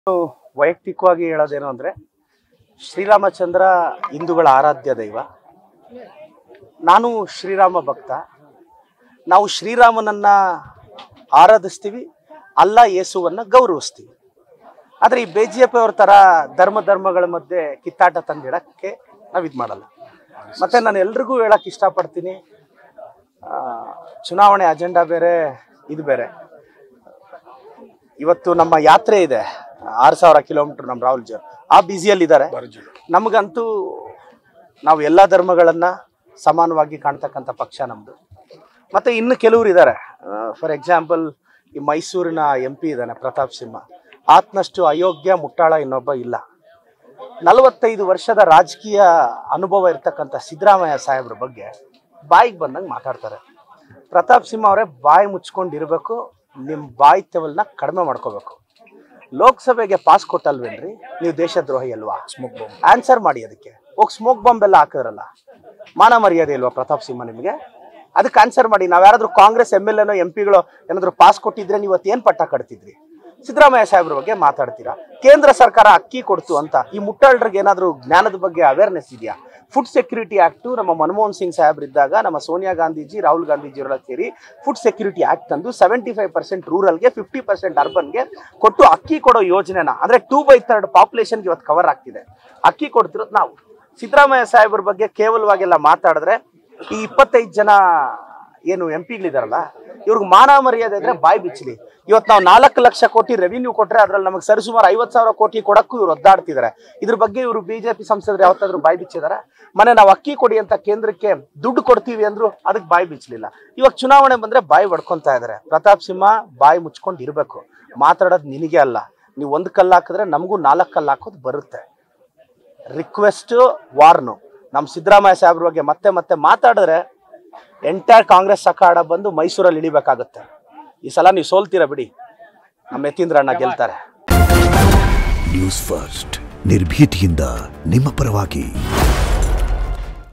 ವೈಯಕ್ತಿಕವಾಗಿ ಹೇಳೋದೇನು ಅಂದ್ರೆ ಶ್ರೀರಾಮಚಂದ್ರ ಹಿಂದೂಗಳ ಆರಾಧ್ಯ ದೈವ ನಾನು ಶ್ರೀರಾಮ ಭಕ್ತ ನಾವು ಶ್ರೀರಾಮನನ್ನ ಆರಾಧಿಸ್ತೀವಿ ಅಲ್ಲ ಯೇಸುವನ್ನ ಗೌರವಿಸ್ತೀವಿ ಆದರೆ ಈ ಬಿ ಜೆ ಪಿ ಅವ್ರ ಥರ ಧರ್ಮ ಧರ್ಮಗಳ ಮಧ್ಯೆ ಕಿತ್ತಾಟ ತಂದಿಡಕ್ಕೆ ನಾವು ಇದು ಮಾಡಲ್ಲ ಮತ್ತೆ ನಾನು ಎಲ್ರಿಗೂ ಹೇಳಕ್ ಇಷ್ಟಪಡ್ತೀನಿ ಆ, ಚುನಾವಣೆ ಅಜೆಂಡಾ ಬೇರೆ ಇದು ಬೇರೆ ಇವತ್ತು ನಮ್ಮ ಯಾತ್ರೆ ಇದೆ ಆರು ಸಾವಿರ ಕಿಲೋಮೀಟರ್ ನಮ್ಮ ರಾಹುಲ್ ಜಿ ಆ ಬ್ಯುಸಿಯಲ್ಲಿ ಇದ್ದಾರೆ ನಮಗಂತೂ ನಾವು ಎಲ್ಲ ಧರ್ಮಗಳನ್ನ ಸಮಾನವಾಗಿ ಕಾಣ್ತಕ್ಕಂಥ ಪಕ್ಷ ನಮ್ಮದು ಮತ್ತೆ ಇನ್ನು ಕೆಲವರು ಇದ್ದಾರೆ ಫಾರ್ ಎಕ್ಸಾಂಪಲ್ ಈ ಮೈಸೂರಿನ ಎಂ ಪಿ ಇದ್ದಾನೆ ಪ್ರತಾಪ್ ಸಿಂಹ ಆತನಷ್ಟು ಅಯೋಗ್ಯ ಮುಟ್ಟಾಳ ಇನ್ನೊಬ್ಬ ಇಲ್ಲ ನಲವತ್ತೈದು ವರ್ಷದ ರಾಜಕೀಯ ಅನುಭವ ಇರ್ತಕ್ಕಂಥ ಸಿದ್ದರಾಮಯ್ಯ ಸಾಹೇಬ್ರ ಬಗ್ಗೆ ಬಾಯಿಗೆ ಬಂದಂಗೆ ಮಾತಾಡ್ತಾರೆ ಪ್ರತಾಪ್ ಸಿಂಹ ಅವರೇ ಬಾಯಿ ಮುಚ್ಕೊಂಡಿರ್ಬೇಕು ನಿಮ್ಮ ಬಾಯಿತ್ಯವನ್ನ ಕಡಿಮೆ ಮಾಡ್ಕೋಬೇಕು ಲೋಕಸಭೆಗೆ ಪಾಸ್ ಕೊಟ್ಟಲ್ವೇನ್ರಿ ನೀವು ದೇಶದ್ರೋಹಿ ಅಲ್ವಾ ಸ್ಮೋಕ್ ಬಾಂಬ್ ಆನ್ಸರ್ ಮಾಡಿ ಅದಕ್ಕೆ ಹೋಗಿ ಸ್ಮೋಕ್ ಬಾಂಬ್ ಎಲ್ಲ ಹಾಕಿದ್ರಲ್ಲ ಮಾನ ಮರ್ಯಾದೆ ಇಲ್ವಾ ಪ್ರತಾಪ್ ಸಿಂಹ ನಿಮಗೆ ಅದಕ್ಕೆ ಆನ್ಸರ್ ಮಾಡಿ ನಾವ್ ಯಾರಾದ್ರೂ ಕಾಂಗ್ರೆಸ್ ಎಮ್ ಎಲ್ ಎನೋ ಎಂ ಪಿಗಳು ಏನಾದ್ರು ಪಾಸ್ ಕೊಟ್ಟಿದ್ರೆ ನೀವು ಏನ್ ಪಟ್ಟ ಕಟ್ತಿದ್ರಿ ಸಿದ್ದರಾಮಯ್ಯ ಸಾಹೇಬ್ರ ಬಗ್ಗೆ ಮಾತಾಡ್ತೀರಾ ಕೇಂದ್ರ ಸರ್ಕಾರ ಅಕ್ಕಿ ಕೊಡ್ತು ಅಂತ ಈ ಮುಟ್ಟಾಳ್ರಿಗೆ ಏನಾದ್ರು ಜ್ಞಾನದ ಬಗ್ಗೆ ಅವೇರ್ನೆಸ್ ಇದೆಯಾ ಫುಡ್ ಸೆಕ್ಯೂರಿಟಿ ಆಕ್ಟ್ ನಮ್ಮ ಮನಮೋಹನ್ ಸಿಂಗ್ ಸಾಹೇಬ್ರು ಇದ್ದಾಗ ನಮ್ಮ ಸೋನಿಯಾ ಗಾಂಧೀಜಿ ರಾಹುಲ್ ಗಾಂಧೀಜಿ ಅವರೆಲ್ಲ ಸೇರಿ ಫುಡ್ ಸೆಕ್ಯೂರಿಟಿ ಆಕ್ಟ್ ತಂದು ಸೆವೆಂಟಿ ಫೈವ್ ಪರ್ಸೆಂಟ್ ರೂರಲ್ಗೆ ಫಿಫ್ಟಿ ಪರ್ಸೆಂಟ್ ಅರ್ಬನ್ಗೆ ಕೊಟ್ಟು ಅಕ್ಕಿ ಕೊಡೋ ಯೋಜನೆನ ಅಂದ್ರೆ ಟೂ ಬೈ ಥರ್ಡ್ ಪಾಪ್ಯುಲೇಷನ್ಗೆ ಇವತ್ತು ಕವರ್ ಆಗ್ತಿದೆ ಅಕ್ಕಿ ಕೊಡ್ತಿರೋದು ನಾವು ಸಿದ್ದರಾಮಯ್ಯ ಸಾಹೇಬ್ರ ಬಗ್ಗೆ ಕೇವಲವಾಗೆಲ್ಲ ಮಾತಾಡಿದ್ರೆ ಈ ಇಪ್ಪತ್ತೈದು ಜನ ಏನು ಎಂ ಪಿಗಳಿದಾರಲ್ಲ ಇವ್ರಿಗೆ ಮಾನ ಮರ್ಯಾದೆ ಇದ್ರೆ ಬಾಯಿ ಬಿಚ್ಚಲಿ ಇವತ್ತು ನಾವು ನಾಲ್ಕು ಲಕ್ಷ ಕೋಟಿ ರೆವಿನ್ಯೂ ಕೊಟ್ರೆ ಅದ್ರಲ್ಲಿ ನಮಗೆ ಸರಿಸುಮಾರು ಐವತ್ತು ಸಾವಿರ ಕೋಟಿ ಕೊಡಕ್ಕೂ ಇವ್ರು ಒದ್ದಾಡ್ತಿದ್ದಾರೆ ಇದ್ರ ಬಗ್ಗೆ ಇವರು ಬಿಜೆಪಿ ಸಂಸದರು ಯಾವತ್ತಾದ್ರೂ ಬಾಯಿ ಬಿಚ್ಚಿದಾರ ಮನೆ ನಾವು ಅಕ್ಕಿ ಕೊಡಿ ಅಂತ ಕೇಂದ್ರಕ್ಕೆ ದುಡ್ಡು ಕೊಡ್ತೀವಿ ಅಂದ್ರು ಅದಕ್ಕೆ ಬಾಯಿ ಬಿಚ್ಚಲಿಲ್ಲ ಇವಾಗ ಚುನಾವಣೆ ಬಂದ್ರೆ ಬಾಯಿ ಬಡ್ಕೊಂತಾ ಇದಾರೆ ಪ್ರತಾಪ್ ಸಿಂಹ ಬಾಯಿ ಮುಚ್ಕೊಂಡು ಇರ್ಬೇಕು ಮಾತಾಡೋದು ನಿನಗೆ ಅಲ್ಲ ನೀವು ಒಂದು ಕಲ್ಲು ಹಾಕಿದ್ರೆ ನಮಗೂ ನಾಲ್ಕು ಕಲ್ಲು ಹಾಕೋದು ಬರುತ್ತೆ ರಿಕ್ವೆಸ್ಟ್ ವಾರ್ನು ನಮ್ಮ ಸಿದ್ದರಾಮಯ್ಯ ಸಾಹೇಬ್ರ ಬಗ್ಗೆ ಮತ್ತೆ ಮತ್ತೆ ಮಾತಾಡಿದ್ರೆ ಎಂಟೈರ್ ಕಾಂಗ್ರೆಸ್ ಅಖಾಡ ಬಂದು ಮೈಸೂರಲ್ಲಿ ಇಳಿಬೇಕಾಗುತ್ತೆ ಈ ಸಲ ನೀವು ಸೋಲ್ತೀರಾ ಬಿಡಿ ನಮ್ಮ ಯತೀಂದ್ರ ಅಣ್ಣ ಗೆಲ್ತಾರೆ ನ್ಯೂಸ್ ಫಸ್ಟ್ ನಿರ್ಭೀತಿಯಿಂದ ನಿಮ್ಮ ಪರವಾಗಿ